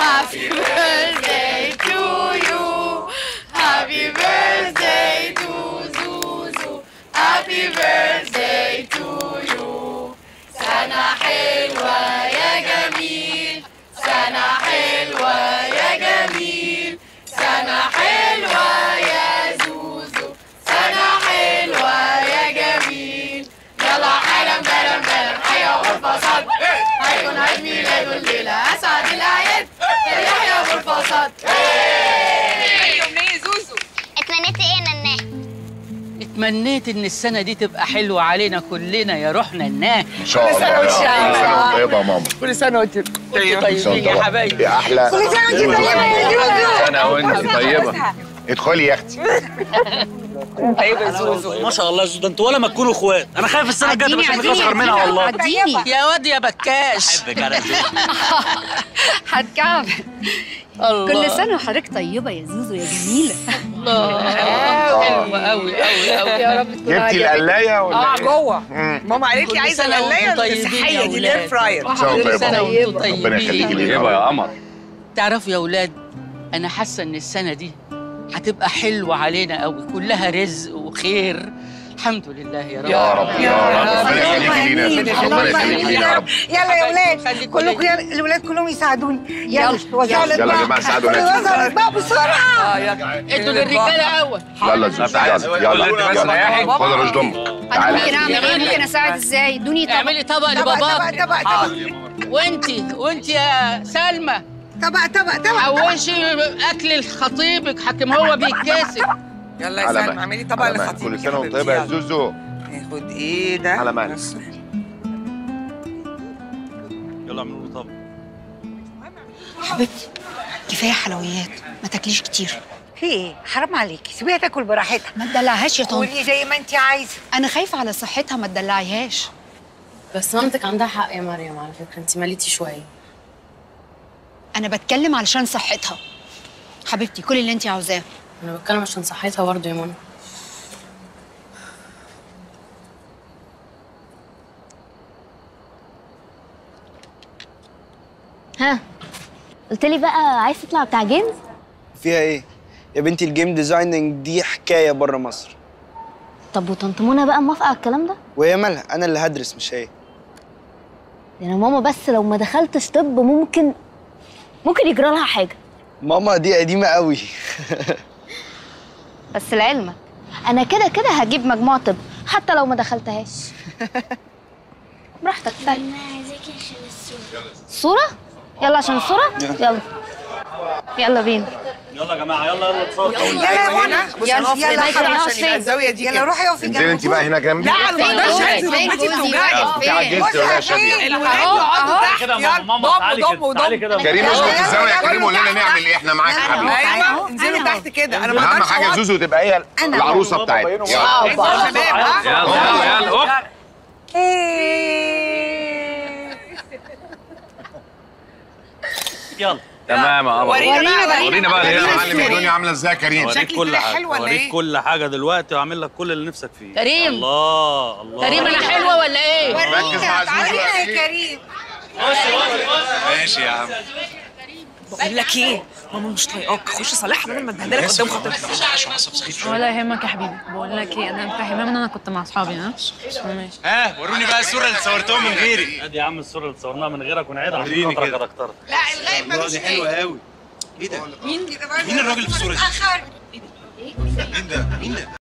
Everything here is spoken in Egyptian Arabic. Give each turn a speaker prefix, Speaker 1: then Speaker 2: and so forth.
Speaker 1: Happy birthday to you. Happy birthday to Zuzu. Happy birthday to you. سنة حلوة يا جميل سنة حلوة يا جميل سنة حلوة يا زوزو سنة حلوة يا جميل يلا حالا بلا بلا حيا غرفة صد هيكون عيد ميلاد الليلة أسعد الأعياد يا يحيى أبو الفصد
Speaker 2: يومنية زوزو
Speaker 3: اتمنيت ايه يا نناه
Speaker 4: اتمنيت ان السنه دي تبقى حلوه علينا كلنا يا روحنا الناه
Speaker 5: ان شاء الله
Speaker 1: سنة وأنت
Speaker 5: يا رب.
Speaker 1: طيبة.
Speaker 5: كل سنه وانت طيبه يا ماما
Speaker 1: كل سنة وأنت طيبة
Speaker 5: كل سنة
Speaker 4: طيبين يا
Speaker 5: وأنت
Speaker 4: حبايبي
Speaker 5: يا احلى
Speaker 1: كل سنة وأنت طيبة يا
Speaker 5: سنه وانت طيبه ادخلي يا اختي
Speaker 1: طيبة زوزو
Speaker 6: ما شاء الله يا زوزو ده انتوا ولا ما تكونوا اخوات انا خايف السنه الجايه تبقى شكلك اصغر منها والله
Speaker 1: عديني
Speaker 4: يا واد يا بكاش
Speaker 6: بحبك انا يا زوزو
Speaker 7: هتكعب
Speaker 4: الله
Speaker 7: كل سنة وحضرتك طيبة يا زوزو يا جميلة
Speaker 4: الله حلوه قوي قوي قوي
Speaker 1: يا رب تكون
Speaker 5: جبتي
Speaker 1: عجبتك
Speaker 5: القلايه ولا
Speaker 1: اه
Speaker 5: إيه؟
Speaker 1: جوه
Speaker 5: مم.
Speaker 1: ماما قالت لي
Speaker 4: كل
Speaker 1: عايزه
Speaker 4: سنة
Speaker 1: القلايه
Speaker 4: وانتم طيبين
Speaker 1: الصحيه
Speaker 4: يا
Speaker 1: دي الاير
Speaker 4: ولاد.
Speaker 1: فراير
Speaker 5: سنة وانت
Speaker 4: كل سنه
Speaker 5: طيبة.
Speaker 4: وانتم
Speaker 5: ربنا يخليكي
Speaker 4: طيبين
Speaker 5: لينا
Speaker 8: طيبة يا قمر
Speaker 4: تعرفوا يا ولاد انا حاسه ان السنه دي هتبقى حلوه علينا قوي كلها رزق وخير الحمد لله يا رب
Speaker 5: يا رب يا رب ربنا يخليكي لينا يا زوزو. ربنا يخليكي لينا يا رب
Speaker 9: يلا يا ولاد
Speaker 4: خليكوا
Speaker 9: كلكم
Speaker 4: ليا.
Speaker 9: يا الولاد كلهم يساعدوني يلا وزعوا
Speaker 5: يلا يا جماعه ساعدوا
Speaker 9: وزعوا
Speaker 5: نفسكم
Speaker 9: الاطباق بسرعه
Speaker 4: ادوا للرجاله اول
Speaker 5: يلا زوزو يلا يلا يلا خد رشد امك
Speaker 7: أنا
Speaker 5: تعالى
Speaker 7: ممكن أعمل إيه ممكن أساعد إزاي ادوني طبق
Speaker 4: اعملي طبق
Speaker 9: طبق طبق
Speaker 4: لباباك
Speaker 9: طبق طبق
Speaker 4: وانتي وانتي يا سلمى
Speaker 9: طبق طبق طبق
Speaker 4: حوشي اكل لخطيبك حكم هو بيتكاسب
Speaker 1: يلا يا
Speaker 5: على
Speaker 1: سلمى
Speaker 5: مهلك.
Speaker 1: اعملي طبق
Speaker 5: على مهلك.
Speaker 1: لخطيبك
Speaker 5: كل سنه وانت طيبه يا زوزو
Speaker 1: ناخد ايه ده
Speaker 5: على مهلك.
Speaker 6: يلا اعملوا له طبق
Speaker 9: حبيبتي كفايه حلويات ما تاكليش كتير في ايه حرام عليكي سيبيها تاكل براحتها
Speaker 7: ما تدلعهاش يا طنط
Speaker 9: قولي زي ما انت عايزه
Speaker 7: أنا خايفة على صحتها ما تدلعيهاش
Speaker 10: بس مامتك عندها حق يا مريم على فكره انت مليتي شويه
Speaker 7: أنا بتكلم علشان صحتها حبيبتي كل اللي أنت عاوزاه
Speaker 10: انا بتكلم عشان صحتها برضه يا ماما
Speaker 3: ها قلت لي بقى عايز تطلع بتاع جيمز
Speaker 11: فيها ايه؟ يا بنتي الجيم ديزايننج دي حكايه بره مصر
Speaker 3: طب وطنط منى بقى موافقه على الكلام ده
Speaker 11: وهي مالها انا اللي هدرس مش هي
Speaker 3: يعني ماما بس لو ما دخلتش طب ممكن ممكن يجرى لها حاجه
Speaker 11: ماما دي قديمه قوي
Speaker 3: بس لعلمك انا كده كده هجيب مجموع طب حتى لو ما دخلتهاش براحتك تعالي صورة؟ يلا عشان الصورة؟ يلا يلا بينا
Speaker 6: يلا يا جماعه يلا يلا اتصور
Speaker 9: يلا يا وانا
Speaker 1: بص
Speaker 9: يلا
Speaker 1: انا
Speaker 9: يلا
Speaker 1: يلا
Speaker 9: حرام.
Speaker 1: عشان يبقى الزاويه دي
Speaker 9: يلا
Speaker 1: كده
Speaker 9: روحي اقفي
Speaker 5: انزلي انت بقى هنا جنبي
Speaker 1: لا انا ما اقدرش
Speaker 7: جوزك؟
Speaker 1: انزل
Speaker 7: فين
Speaker 1: ركبتي
Speaker 7: جوزي
Speaker 1: بتوجعني
Speaker 7: بقى؟
Speaker 5: انت عجزت ولا يا شاديه
Speaker 1: الولاد يقعدوا تحت
Speaker 6: كده يا
Speaker 1: يلا
Speaker 6: ماما تعالي
Speaker 1: ضموا
Speaker 6: كده
Speaker 1: ضموا
Speaker 6: تعالي
Speaker 1: ضموا
Speaker 6: كده
Speaker 5: كريم
Speaker 9: يلا،
Speaker 5: اظبط
Speaker 9: يلا،
Speaker 5: الزاويه يا
Speaker 9: يلا،
Speaker 5: كريم وقول لنا
Speaker 9: يلا.
Speaker 5: نعمل ايه احنا معاك يا حبيبي
Speaker 1: ايوه انزلوا تحت كده انا ما
Speaker 5: اهم
Speaker 1: اقدرش
Speaker 5: حاجه
Speaker 1: أقعد.
Speaker 5: زوزو تبقى هي العروسه بتاعتنا يلا
Speaker 1: انزلوا يا شباب ها
Speaker 8: يلا يلا يلا أوف.
Speaker 6: يلا
Speaker 8: تمام يا قمر
Speaker 1: ورينا بقى
Speaker 8: ورينا بقى
Speaker 5: يا
Speaker 8: الهيئة.
Speaker 5: معلم الدنيا عامله ازاي يا كريم
Speaker 6: اوريك
Speaker 1: شكلي
Speaker 6: كل
Speaker 1: كده
Speaker 6: حاجه
Speaker 1: حلو ولا
Speaker 6: اوريك
Speaker 1: إيه؟
Speaker 6: كل حاجه دلوقتي واعمل لك كل اللي نفسك فيه
Speaker 4: كريم.
Speaker 6: الله الله
Speaker 4: كريم انا حلوه ولا ايه
Speaker 5: ركز مع زوزو
Speaker 9: تعالي
Speaker 5: يا
Speaker 9: يا
Speaker 5: كريم.
Speaker 9: كريم
Speaker 8: ماشي يا عم
Speaker 1: بقول لك ايه ماما مش طايقاك خش صالحها بدل ما تبهدلك قدام خاطرها
Speaker 10: ولا يهمك يا حبيبي بقول لك ايه انا مفهمه ان انا كنت مع اصحابي ها ماشي
Speaker 8: ها وروني بقى الصورة اللي صورتهم من غيري
Speaker 6: ادي يا عم الصوره اللي صورناها من غيرك ونعيدها
Speaker 8: وريني
Speaker 6: عشان خاطرك
Speaker 8: كده.
Speaker 6: يا دكتور
Speaker 1: لا الغايب ملوش
Speaker 8: دي
Speaker 1: ايه
Speaker 8: حلوة قوي ايه ده؟
Speaker 1: مين كده بقى
Speaker 8: مين الراجل اللي في الصورة دي؟
Speaker 1: اخر
Speaker 8: مين ده؟ مين ده؟